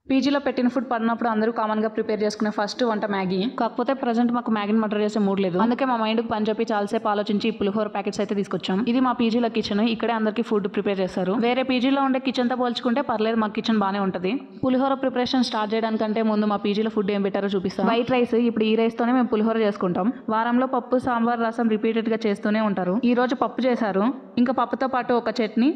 పీజీలో పెట్టిన ఫుడ్ పడినప్పుడు అందరూ కామన్ గా ప్రిపేర్ చేసుకునే ఫస్ట్ వంట మ్యాగీ కాకపోతే ప్రజెంట్ మాకు మ్యాగీని మటర్ చేసే మూడ్ లేదు అందుకే మా మైండ్ పని చెప్పి చాలాసేపు ఆలోచించి ఈ పులిహోర ప్యాకెట్స్ అయితే తీసుకొచ్చాం ఇది మా పీజీలో కిచెన్ ఇక్కడే అందరికీ ఫుడ్ ప్రిపేర్ చేస్తారు వేరే పీజీలో ఉండే కిచెన్ తో పోల్చుకుంటే పర్లేదు మా కిచెన్ బానే ఉంటది పులిహోర ప్రిపరేషన్ స్టార్ట్ చేయడానికంటే ముందు మా పీజీలో ఫుడ్ ఏం పెట్టారో చూపిస్తాం వైట్ రైస్ ఇప్పుడు ఈ రైస్ తోనే మేము పులిహోర చేసుకుంటాం వారంలో పప్పు సాంబార్ రసం రిపీటెడ్ గా చేస్తూనే ఉంటారు ఈ రోజు పప్పు చేశారు ఇంకా పప్పుతో పాటు ఒక చట్నీ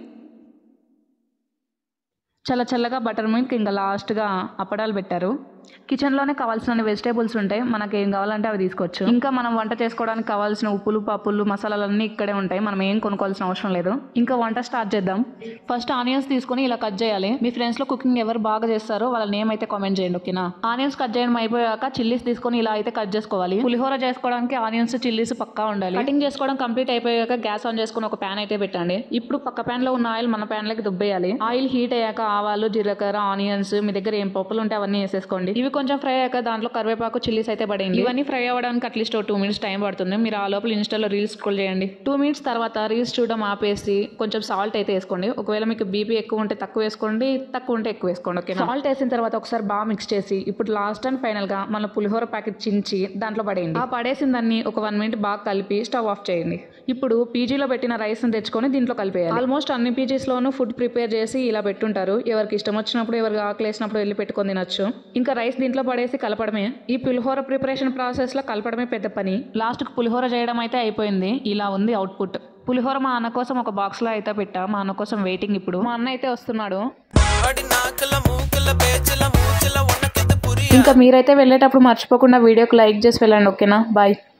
చల్ల చల్లగా బటర్ మిల్క్ ఇంకా లాస్ట్గా అప్పడాలు పెట్టారు కిచెన్లోనే కావాల్సిన వెజిటేబుల్స్ ఉంటాయి మనకి ఏం కావాలంటే అవి తీసుకోవచ్చు ఇంకా మనం వంట చేసుకోవడానికి కావాల్సిన ఉప్పులు పప్పులు మసాలాలన్నీ ఇక్కడే ఉంటాయి మనం ఏం కొనుక్కోవాల్సిన అవసరం లేదు ఇంకా వంట స్టార్ట్ చేద్దాం ఫస్ట్ ఆనియన్స్ తీసుకొని ఇలా కట్ చేయాలి మీ ఫ్రెండ్స్లో కుకింగ్ ఎవరు బాగా చేస్తారో వాళ్ళ నేమ్ అయితే కామెంట్ చేయండి ఓకేనా ఆనియన్స్ కట్ చేయడం అయిపోయాక చిల్లీస్ తీసుకొని ఇలా అయితే కట్ చేసుకోవాలి పులిహోర చేసుకోవడానికి ఆనియన్స్ చిల్లీస్ పక్కా ఉండాలి కటింగ్ చేసుకోవడం కంప్లీట్ అయిపోయాక గ్యాస్ ఆన్ చేసుకుని ఒక ప్యాన్ అయితే పెట్టండి ఇప్పుడు పక్క ప్యాన్ లో ఉన్న ఆయిల్ మన ప్యాన్ లోకి దుబ్బేయాలి ఆయిల్ హీట్ అయ్యాక ఆవాలు జీలకర్ర ఆనియన్స్ మీ దగ్గర ఏం పప్పులు ఉంటే అవన్నీ వేసేసుకోండి ఇవి కొంచెం ఫ్రై అయ్యాక దాంట్లో కరివేపాకు చిల్లీస్ అయితే పడేయండి ఇవన్నీ ఫ్రై అవ్వడానికి అట్లీస్ట్ టూ మినిట్స్ టైం పడుతుంది మీరు ఆ లోపల ఇన్స్టాలో రీల్స్ స్క్రోల్ చేయండి టూ మినిట్స్ తర్వాత రీల్స్ చూడడం ఆపేసి కొంచెం సాల్ట్ అయితే వేసుకోండి ఒకవేళ మీకు బీపీ ఎక్కువ ఉంటే తక్కువ వేసుకోండి తక్కువ ఉంటే ఎక్కువ వేసుకోండి ఓకే సాల్ట్ వేసిన తర్వాత ఒకసారి బాగా మిక్స్ చేసి ఇప్పుడు లాస్ట్ అండ్ ఫైనల్ గా మన పులిహోర ప్యాకెట్ చించి దాంట్లో పడేయండి ఆ పడేసిన దాన్ని ఒక వన్ మినిట్ బాగా కలిపి స్టవ్ ఆఫ్ చేయండి ఇప్పుడు పీజీలో పెట్టిన రైస్ ని తెచ్చుకొని దీంట్లో కలిపేయాలి ఆల్మోస్ట్ అన్ని పీజీస్ లోనూ ఫుడ్ ప్రిపేర్ చేసి ఇలా పెట్టుంటారు ఎవరికి ఇష్టం వచ్చినప్పుడు ఎవరికి ఆకలి వేసినప్పుడు వెళ్ళి పెట్టుకొని తినొచ్చు ఇంకా రైస్ దీంట్లో పడేసి కలపడమే ఈ పులిహోర ప్రిపరేషన్ ప్రాసెస్ లో కలపడమే పెద్ద పని లాస్ట్ కు పులిహోర చేయడం అయితే అయిపోయింది ఇలా ఉంది అవుట్పుట్ పులిహోర మా అన్న కోసం ఒక బాక్స్ లో అయితే పెట్టా మా అన్న కోసం వెయిటింగ్ ఇప్పుడు మా అన్న అయితే వస్తున్నాడు అడి నాకుల మూకుల పేచుల మూచుల ఉన్నకెత్త పురి ఇంకా మీరైతే వెళ్ళేటప్పుడు మర్చిపోకుండా వీడియోకి లైక్ చేసి వెళ్ళండి ఓకేనా బాయ్